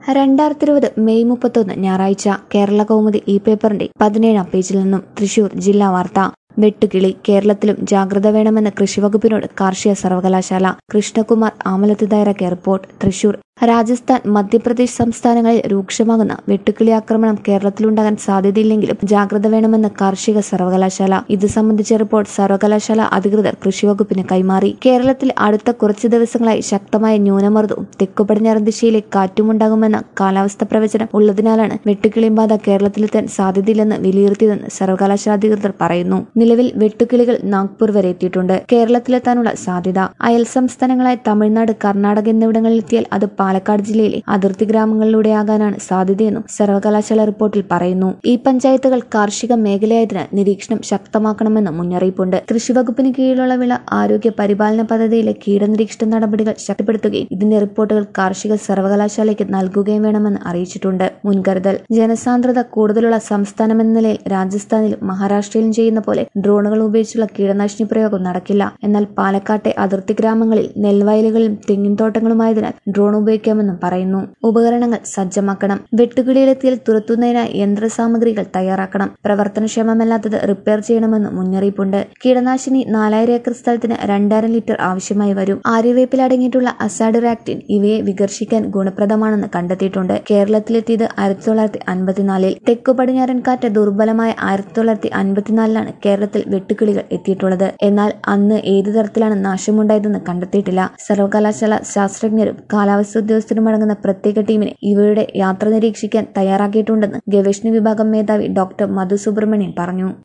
രണ്ടായിരത്തി ഇരുപത് മെയ് മുപ്പത്തൊന്ന് ഞായറാഴ്ച കേരള കൗമുദി ഈ പേപ്പറിന്റെ പതിനേഴാം പേജിൽ നിന്നും തൃശൂർ ജില്ലാ വാർത്ത വെട്ടുകിളി കേരളത്തിലും ജാഗ്രത വേണമെന്ന് കൃഷിവകുപ്പിനോട് കാർഷിക സർവകലാശാല കൃഷ്ണകുമാർ ആമലത്ത് തയ്യാറാക്കിയ റിപ്പോർട്ട് തൃശൂർ രാജസ്ഥാൻ മധ്യപ്രദേശ് സംസ്ഥാനങ്ങളിൽ രൂക്ഷമാകുന്ന വെട്ടുക്കിളി ആക്രമണം കേരളത്തിലുണ്ടാകാൻ സാധ്യതയില്ലെങ്കിലും ജാഗ്രത വേണമെന്ന് കാർഷിക സർവകലാശാല ഇത് സംബന്ധിച്ച റിപ്പോർട്ട് സർവകലാശാല അധികൃതർ കൃഷിവകുപ്പിന് കൈമാറി കേരളത്തിൽ അടുത്ത കുറച്ച് ദിവസങ്ങളായി ശക്തമായ ന്യൂനമർദ്ദവും തെക്കു പടിഞ്ഞാറൻ ദിശയിലെ കാറ്റുമുണ്ടാകുമെന്ന കാലാവസ്ഥ പ്രവചനം ഉള്ളതിനാലാണ് വെട്ടുക്കിളി ബാധ കേരളത്തിലെത്താൻ സാധ്യതയില്ലെന്ന് വിലയിരുത്തിയതെന്ന് സർവകലാശാല അധികൃതർ പറയുന്നു നിലവിൽ വെട്ടുക്കിളികൾ നാഗ്പൂർ വരെ എത്തിയിട്ടുണ്ട് കേരളത്തിലെത്താനുള്ള സാധ്യത അയൽ സംസ്ഥാനങ്ങളായ തമിഴ്നാട് കർണാടക എന്നിവിടങ്ങളിൽ എത്തിയാൽ അത് പാലക്കാട് ജില്ലയിലെ അതിർത്തി ഗ്രാമങ്ങളിലൂടെയാകാനാണ് സാധ്യതയെന്നും സർവകലാശാല റിപ്പോർട്ടിൽ പറയുന്നു ഈ പഞ്ചായത്തുകൾ കാർഷിക മേഖലയായതിനാൽ നിരീക്ഷണം ശക്തമാക്കണമെന്ന് മുന്നറിയിപ്പുണ്ട് കൃഷിവകുപ്പിന് കീഴിലുള്ള വിള ആരോഗ്യ പരിപാലന പദ്ധതിയിലെ കീടനിരീക്ഷണ നടപടികൾ ശക്തിപ്പെടുത്തുകയും ഇതിന്റെ റിപ്പോർട്ടുകൾ കാർഷിക സർവകലാശാലയ്ക്ക് നൽകുകയും വേണമെന്ന് അറിയിച്ചിട്ടുണ്ട് മുൻകരുതൽ ജനസാന്ദ്രത കൂടുതലുള്ള സംസ്ഥാനമെന്ന നിലയിൽ രാജസ്ഥാനിലും മഹാരാഷ്ട്രയിലും ചെയ്യുന്ന പോലെ ഡ്രോണുകൾ ഉപയോഗിച്ചുള്ള കീടനാശിനി പ്രയോഗം നടക്കില്ല എന്നാൽ പാലക്കാട്ടെ അതിർത്തി ഗ്രാമങ്ങളിൽ നെൽവയലുകളിലും തെങ്ങിൻ തോട്ടങ്ങളുമായതിനാൽ ഡ്രോൺ ഉപയോഗിക്കാമെന്നും പറയുന്നു ഉപകരണങ്ങൾ സജ്ജമാക്കണം വെട്ടുകിളിയിലെത്തിയാൽ തുരത്തുന്നതിനായി യന്ത്രസാമഗ്രികൾ തയ്യാറാക്കണം പ്രവർത്തനക്ഷമമല്ലാത്തത് റിപ്പയർ ചെയ്യണമെന്ന് മുന്നറിയിപ്പുണ്ട് കീടനാശിനി നാലായിരം ഏക്കർ സ്ഥലത്തിന് രണ്ടായിരം ലിറ്റർ ആവശ്യമായി വരും ആര്യവേപ്പിൽ അടങ്ങിയിട്ടുള്ള അസാഡുറാക്ടിൻ ഇവയെ വികർഷിക്കാൻ ഗുണപ്രദമാണെന്ന് കണ്ടെത്തിയിട്ടുണ്ട് കേരളത്തിലെത്തിയത് ആയിരത്തി തൊള്ളായിരത്തി അൻപത്തിനാലിൽ തെക്കു പടിഞ്ഞാറൻ കാറ്റ് ദുർബലമായ ആയിരത്തി തൊള്ളായിരത്തി അൻപത്തിനാലിലാണ് കേരളത്തിൽ വെട്ടുകിളികൾ എത്തിയിട്ടുള്ളത് എന്നാൽ അന്ന് ഏതു തരത്തിലാണ് നാശമുണ്ടായതെന്ന് കണ്ടെത്തിയിട്ടില്ല സർവകലാശാല ശാസ്ത്രജ്ഞരും കാലാവസ്ഥ ഉദ്യോഗസ്ഥരും അടങ്ങുന്ന പ്രത്യേക ടീമിനെ ഇവയുടെ യാത്ര നിരീക്ഷിക്കാൻ തയ്യാറാക്കിയിട്ടുണ്ടെന്ന് ഗവേഷണ വിഭാഗം മേധാവി ഡോക്ടർ മധു സുബ്രഹ്മണ്യൻ പറഞ്ഞു